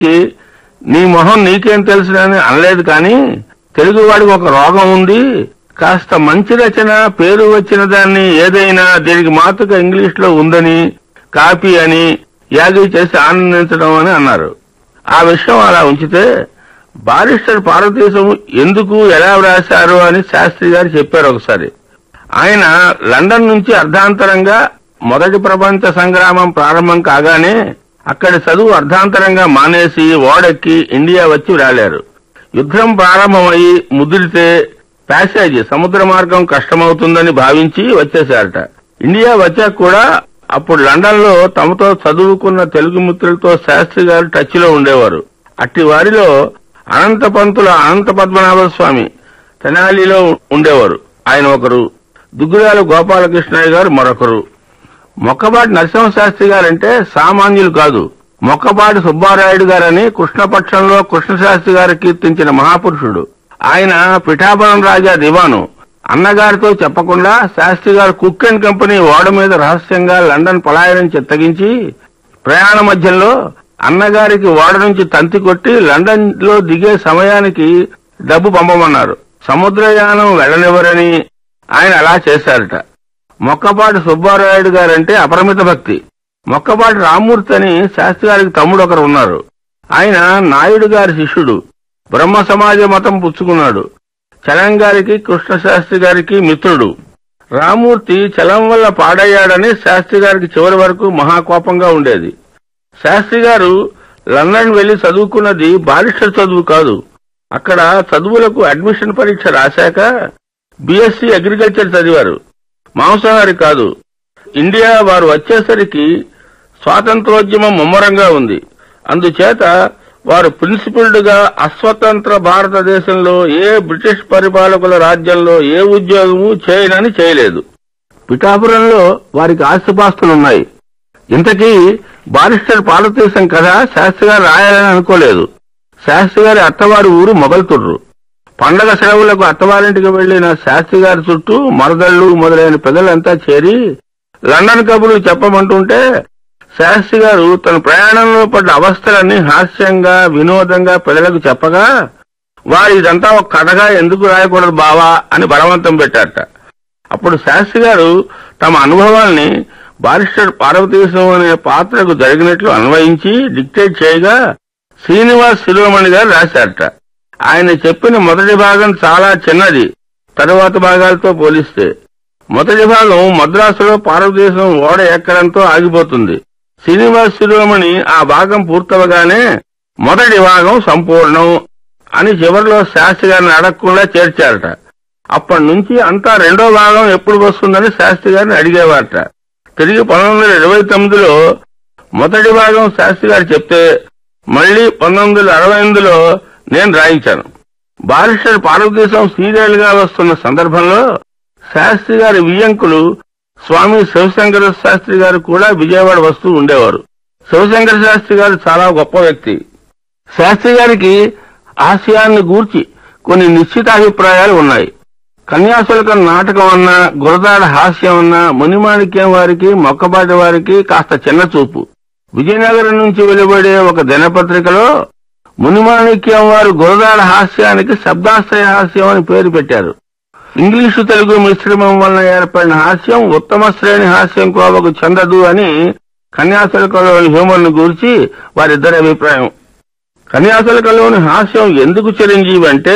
కి నీ మొహం నీకేం తెలుసునని అనలేదు కానీ తెలుగువాడికి ఒక రోగం ఉంది కాస్త మంచి రచన పేరు వచ్చిన దాన్ని ఏదైనా దీనికి మాతృక ఇంగ్లీష్ లో ఉందని కాపీ అని యాగి చేసి ఆనందించడం అని అన్నారు ఆ విషయం అలా ఉంచితే బారిస్టర్ పార్వతీశం ఎందుకు ఎలా వ్రాశారు అని శాస్త్రి గారు చెప్పారు ఒకసారి ఆయన లండన్ నుంచి అర్ధాంతరంగా మొదటి ప్రపంచ సంగ్రామం ప్రారంభం కాగానే అక్కడి చదువు అర్ధాంతరంగా మానేసి ఓడెక్కి ఇండియా వచ్చి రాలేరు యుద్ధం ప్రారంభమయ్యి ముదిరితే ప్యాసేజ్ సముద్ర మార్గం కష్టమవుతుందని భావించి వచ్చేశారట ఇండియా వచ్చాక కూడా అప్పుడు లండన్ లో తమతో చదువుకున్న తెలుగు మిత్రులతో శాస్త్రి గారు టచ్ లో ఉండేవారు అట్టి వారిలో అనంత పంతుల అనంత పద్మనాభ స్వామి తెనాలిలో ఉండేవారు ఆయన ఒకరు దుగ్గురాల గోపాలకృష్ణయ్య గారు మరొకరు మొక్కపాటి నరసింహశాస్త్రి గారంటే సామాన్యులు కాదు మొక్కపాటి సుబ్బారాయుడు గారని కృష్ణపక్షంలో కృష్ణశాస్త్రి గారు కీర్తించిన మహాపురుషుడు ఆయన పిఠాపురం రాజా దివాను అన్నగారితో చెప్పకుండా శాస్త్రి గారు కుక్ అండ్ కంపెనీ ఓడ మీద రహస్యంగా లండన్ పలాయనం చిత్తగించి ప్రయాణ మధ్యంలో అన్నగారికి ఓడ నుంచి తంతి కొట్టి లండన్ లో దిగే సమయానికి డబ్బు పంపమన్నారు సముద్రయానం వెళ్ళనివ్వరని ఆయన అలా చేశారట మొక్కపాటి సుబ్బారాయుడు గారంటే అపరిమిత భక్తి మొక్కపాటి రామ్మూర్తి అని శాస్త్రి గారికి తమ్ముడు ఒకరు ఉన్నారు ఆయన నాయుడు గారి శిష్యుడు బ్రహ్మ సమాజ మతం పుచ్చుకున్నాడు చలం గారికి కృష్ణశాస్త్రి గారికి మిత్రుడు రామూర్తి చలం వల్ల పాడయ్యాడని శాస్త్రి గారికి చివరి వరకు మహాకోపంగా ఉండేది శాస్త్రి గారు లండన్ వెళ్లి చదువుకున్నది బారిస్టర్ చదువు కాదు అక్కడ చదువులకు అడ్మిషన్ పరీక్ష రాశాక బీఎస్సీ అగ్రికల్చర్ చదివారు మాంసాహారి కాదు ఇండియా వారు వచ్చేసరికి స్వాతంత్రోద్యమం ముమ్మరంగా ఉంది అందుచేత వారు ప్రిన్సిపల్డ్ గా అస్వతంత్ర భారతదేశంలో ఏ బ్రిటిష్ పరిపాలకుల రాజ్యంలో ఏ ఉద్యోగము చేయనని చేయలేదు పిఠాపురంలో వారికి ఆస్తిపాస్తులున్నాయి ఇంతకీ బారిస్టర్ పార్వతీశం కథ శాస్త్రి గారు రాయాలని అనుకోలేదు శాస్త్రి గారి అత్తవారి ఊరు మొగల్తుర్రు పండగ సెలవులకు అత్తవారింటికి వెళ్లిన శాస్త్రి గారి చుట్టూ మరదళ్ళు మొదలైన పెద్దలంతా చేరి లండన్ కబుర్లు చెప్పమంటుంటే శాస్త్రి గారు తన ప్రయాణంలో పడ్డ అవస్థలన్నీ హాస్యంగా వినోదంగా పిల్లలకు చెప్పగా వారు ఇదంతా ఒక కథగా ఎందుకు రాయకూడదు బావా అని బలవంతం పెట్టారట అప్పుడు శాస్త్రి గారు తమ అనుభవాల్ని బారిస్టర్ పార్వతీశం అనే పాత్రకు జరిగినట్లు అన్వయించి డిక్టేట్ చేయగా శ్రీనివాస్ శిరోమణి గారు రాశారట ఆయన చెప్పిన మొదటి భాగం చాలా చిన్నది తరువాత భాగాలతో పోలిస్తే మొదటి భాగం మద్రాసులో పార్వతీశం ఓడ ఎక్కడంతో ఆగిపోతుంది శ్రీనివాస్ శిరోమణి ఆ భాగం పూర్తవగానే మొదటి భాగం సంపూర్ణం అని చివరిలో శాస్త్రి గారిని అడగకుండా చేర్చారట అప్పటి నుంచి అంతా రెండో భాగం ఎప్పుడు వస్తుందని శాస్త్రి గారిని అడిగేవారట తిరిగి పంతొమ్మిది వందల ఇరవై తొమ్మిదిలో మొదటి భాగం శాస్త్రి గారు చెప్తే మళ్లీ పంతొమ్మిది వందల అరవై ఎనిమిదిలో నేను రాయించాను బారిస్టర్ పార్వతీశం సీరియల్ గా వస్తున్న సందర్భంలో శాస్త్రి గారి వియ్యంకులు స్వామి శివశంకర శాస్త్రి గారు కూడా విజయవాడ వస్తూ ఉండేవారు శివశంకర శాస్త్రి గారు చాలా గొప్ప వ్యక్తి శాస్త్రి గారికి ఆశయాన్ని గూర్చి కొన్ని నిశ్చితాభిప్రాయాలు ఉన్నాయి కన్యాశుల్కం నాటకం అన్నా గురదాడ హాస్యం అన్నా మునిమాణిక్యం వారికి మొక్కపాటి వారికి కాస్త చిన్న చూపు విజయనగరం నుంచి వెలువడే ఒక దినపత్రికలో మునిమాణిక్యం వారు గురదాడ హాస్యానికి శబ్దాశ్రయ హాస్యం అని పేరు పెట్టారు ఇంగ్లీషు తెలుగు మిశ్రమం వలన ఏర్పడిన హాస్యం ఉత్తమ శ్రేణి హాస్యం కోవకు చెందదు అని కన్యాశుల్కంలోని హ్యూమర్ ను గురించి వారిద్దరి అభిప్రాయం కన్యాశుల్కంలోని హాస్యం ఎందుకు చిరంజీవి అంటే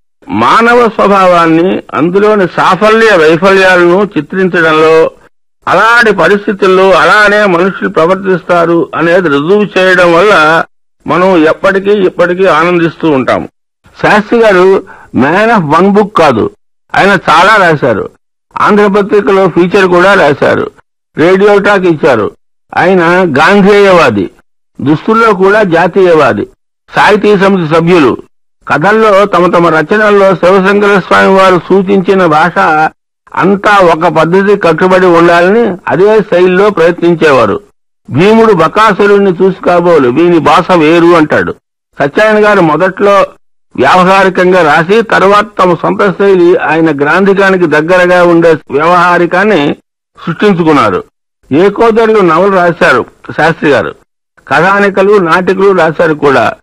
మానవ స్వభావాన్ని అందులోని సాఫల్య వైఫల్యాలను చిత్రించడంలో అలాంటి పరిస్థితుల్లో అలానే మనుషులు ప్రవర్తిస్తారు అనేది రుజువు చేయడం వల్ల మనం ఎప్పటికీ ఇప్పటికీ ఆనందిస్తూ ఉంటాం శాస్త్రి గారు మ్యాన్ ఆఫ్ వన్ బుక్ కాదు ఆయన చాలా రాశారు ఆంధ్రపత్రికలో ఫీచర్ కూడా రాశారు రేడియో టాక్ ఇచ్చారు ఆయన గాంధేయవాది దుస్తుల్లో కూడా జాతీయవాది సాహితీ సమితి సభ్యులు కథల్లో తమ తమ రచనల్లో శివశంకర స్వామి వారు సూచించిన భాష అంతా ఒక పద్ధతి కట్టుబడి ఉండాలని అదే శైలిలో ప్రయత్నించేవారు భీముడు బకాసురుణ్ణి చూసి కాబోలు వీని భాష వేరు అంటాడు సత్యాయన గారు మొదట్లో వ్యావహారికంగా రాసి తర్వాత తమ సొంత శైలి ఆయన గ్రాంధికానికి దగ్గరగా ఉండే వ్యవహారికాన్ని సృష్టించుకున్నారు ఏకోదరులు నవలు రాశారు శాస్త్రి గారు కథానికలు నాటికలు రాశారు కూడా